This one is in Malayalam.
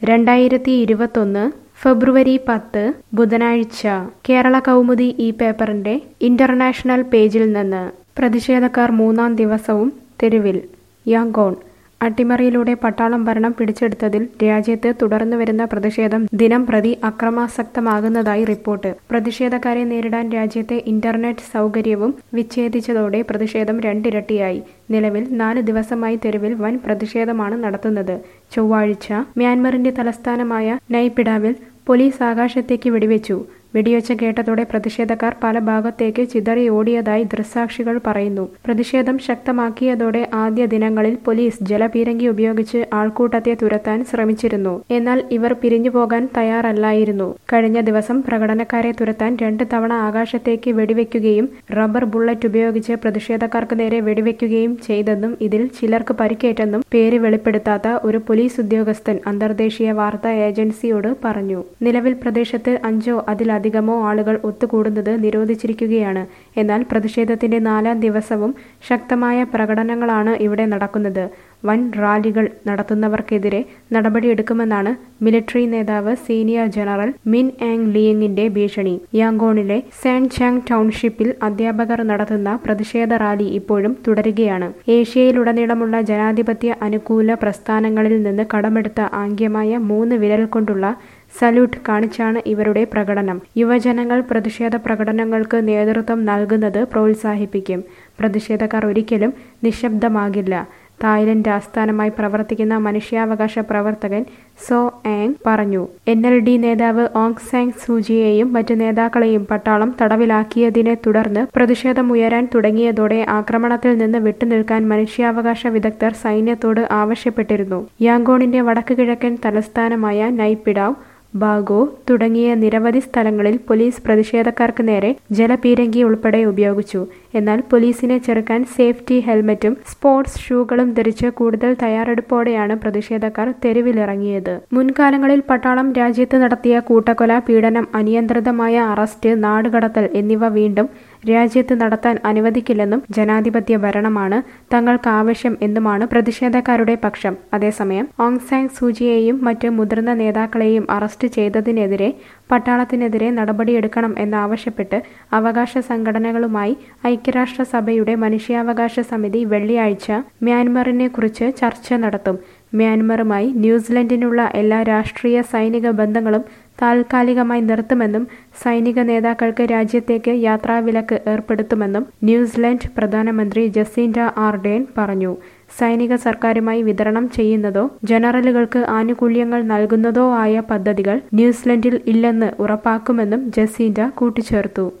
രണ്ടായിരത്തി ഇരുപത്തൊന്ന് ഫെബ്രുവരി പത്ത് ബുധനാഴ്ച കേരള കൗമുദി ഈ പേപ്പറിന്റെ ഇന്റർനാഷണൽ പേജിൽ നിന്ന് പ്രതിഷേധക്കാർ മൂന്നാം ദിവസവും തെരുവിൽ യാങ്കോൺ അട്ടിമറിയിലൂടെ പട്ടാളം ഭരണം പിടിച്ചെടുത്തതിൽ രാജ്യത്ത് തുടർന്നു വരുന്ന പ്രതിഷേധം ദിനം പ്രതി അക്രമാസക്തമാകുന്നതായി റിപ്പോർട്ട് പ്രതിഷേധക്കാരെ നേരിടാൻ രാജ്യത്തെ ഇന്റർനെറ്റ് സൗകര്യവും വിച്ഛേദിച്ചതോടെ പ്രതിഷേധം രണ്ടിരട്ടിയായി നിലവിൽ നാല് ദിവസമായി തെരുവിൽ വൻ പ്രതിഷേധമാണ് നടത്തുന്നത് ചൊവ്വാഴ്ച മ്യാൻമറിന്റെ തലസ്ഥാനമായ നൈപിഡാവിൽ പോലീസ് ആകാശത്തേക്ക് വെടിവെച്ചു വെടിയൊച്ച കേട്ടതോടെ പ്രതിഷേധക്കാർ പല ഭാഗത്തേക്ക് ചിതറി ഓടിയതായി ദൃക്സാക്ഷികൾ പറയുന്നു പ്രതിഷേധം ശക്തമാക്കിയതോടെ ആദ്യ ദിനങ്ങളിൽ പോലീസ് ജലപീരങ്കി ഉപയോഗിച്ച് ആൾക്കൂട്ടത്തെ തുരത്താൻ ശ്രമിച്ചിരുന്നു എന്നാൽ ഇവർ പിരിഞ്ഞു പോകാൻ തയ്യാറല്ലായിരുന്നു കഴിഞ്ഞ ദിവസം പ്രകടനക്കാരെ തുരത്താൻ രണ്ട് തവണ ആകാശത്തേക്ക് വെടിവെക്കുകയും റബ്ബർ ബുള്ളറ്റ് ഉപയോഗിച്ച് പ്രതിഷേധക്കാർക്ക് നേരെ വെടിവെക്കുകയും ചെയ്തെന്നും ഇതിൽ ചിലർക്ക് പരിക്കേറ്റെന്നും പേര് വെളിപ്പെടുത്താത്ത ഒരു പോലീസ് ഉദ്യോഗസ്ഥൻ അന്തർദേശീയ വാർത്താ ഏജൻസിയോട് പറഞ്ഞു നിലവിൽ പ്രദേശത്ത് അഞ്ചോ അതിലധികമോ ആളുകൾ ഒത്തുകൂടുന്നത് നിരോധിച്ചിരിക്കുകയാണ് എന്നാൽ പ്രതിഷേധത്തിന്റെ നാലാം ദിവസവും ശക്തമായ പ്രകടനങ്ങളാണ് ഇവിടെ നടക്കുന്നത് വൻ റാലികൾ നടത്തുന്നവർക്കെതിരെ നടപടിയെടുക്കുമെന്നാണ് മിലിറ്ററി നേതാവ് സീനിയർ ജനറൽ മിൻ ആങ് ലിയങ്ങിന്റെ ഭീഷണി യാങ്കോണിലെ സാൻ ചാങ് ടൗൺഷിപ്പിൽ അധ്യാപകർ നടത്തുന്ന പ്രതിഷേധ റാലി ഇപ്പോഴും തുടരുകയാണ് ഏഷ്യയിലുടനീളമുള്ള ജനാധിപത്യ അനുകൂല പ്രസ്ഥാനങ്ങളിൽ നിന്ന് കടമെടുത്ത ആംഗ്യമായ മൂന്ന് വിരൽ കൊണ്ടുള്ള സല്യൂട്ട് കാണിച്ചാണ് ഇവരുടെ പ്രകടനം യുവജനങ്ങൾ പ്രതിഷേധ പ്രകടനങ്ങൾക്ക് നേതൃത്വം നൽകുന്നത് പ്രോത്സാഹിപ്പിക്കും പ്രതിഷേധക്കാർ ഒരിക്കലും നിശബ്ദമാകില്ല തായ്ലൻഡ് ആസ്ഥാനമായി പ്രവർത്തിക്കുന്ന മനുഷ്യാവകാശ പ്രവർത്തകൻ സോ ആങ് പറഞ്ഞു എൻ എൽ ഡി നേതാവ് ഓങ് സാങ് സൂചിയെയും മറ്റു നേതാക്കളെയും പട്ടാളം തടവിലാക്കിയതിനെ തുടർന്ന് പ്രതിഷേധമുയരാൻ തുടങ്ങിയതോടെ ആക്രമണത്തിൽ നിന്ന് വിട്ടുനിൽക്കാൻ മനുഷ്യാവകാശ വിദഗ്ധർ സൈന്യത്തോട് ആവശ്യപ്പെട്ടിരുന്നു യാങ്കോണിന്റെ വടക്ക് കിഴക്കൻ തലസ്ഥാനമായ നൈപ്പിഡാവ് ബാഗോ തുടങ്ങിയ നിരവധി സ്ഥലങ്ങളിൽ പോലീസ് പ്രതിഷേധക്കാർക്ക് നേരെ ജലപീരങ്കി ഉൾപ്പെടെ ഉപയോഗിച്ചു എന്നാൽ പോലീസിനെ ചെറുക്കാൻ സേഫ്റ്റി ഹെൽമറ്റും സ്പോർട്സ് ഷൂകളും ധരിച്ച് കൂടുതൽ തയ്യാറെടുപ്പോടെയാണ് പ്രതിഷേധക്കാർ തെരുവിലിറങ്ങിയത് മുൻകാലങ്ങളിൽ പട്ടാളം രാജ്യത്ത് നടത്തിയ കൂട്ടക്കൊല പീഡനം അനിയന്ത്രിതമായ അറസ്റ്റ് നാടുകടത്തൽ എന്നിവ വീണ്ടും രാജ്യത്ത് നടത്താൻ അനുവദിക്കില്ലെന്നും ജനാധിപത്യ ഭരണമാണ് തങ്ങൾക്ക് ആവശ്യം എന്നുമാണ് പ്രതിഷേധക്കാരുടെ പക്ഷം അതേസമയം ഓങ് സാങ് സൂചിയെയും മറ്റ് മുതിർന്ന നേതാക്കളെയും അറസ്റ്റ് ചെയ്തതിനെതിരെ പട്ടാളത്തിനെതിരെ നടപടിയെടുക്കണം എന്നാവശ്യപ്പെട്ട് അവകാശ സംഘടനകളുമായി ഐക്യരാഷ്ട്രസഭയുടെ മനുഷ്യാവകാശ സമിതി വെള്ളിയാഴ്ച മ്യാൻമറിനെ കുറിച്ച് ചർച്ച നടത്തും മ്യാൻമറുമായി ന്യൂസിലൻഡിനുള്ള എല്ലാ രാഷ്ട്രീയ സൈനിക ബന്ധങ്ങളും താൽക്കാലികമായി നിർത്തുമെന്നും സൈനിക നേതാക്കൾക്ക് രാജ്യത്തേക്ക് യാത്രാവിലക്ക് ഏർപ്പെടുത്തുമെന്നും ന്യൂസിലൻഡ് പ്രധാനമന്ത്രി ജസീൻഡ ആർഡേൻ പറഞ്ഞു സൈനിക സർക്കാരുമായി വിതരണം ചെയ്യുന്നതോ ജനറലുകൾക്ക് ആനുകൂല്യങ്ങൾ നൽകുന്നതോ ആയ പദ്ധതികൾ ന്യൂസിലൻഡിൽ ഇല്ലെന്ന് ഉറപ്പാക്കുമെന്നും ജസീൻഡ കൂട്ടിച്ചേർത്തു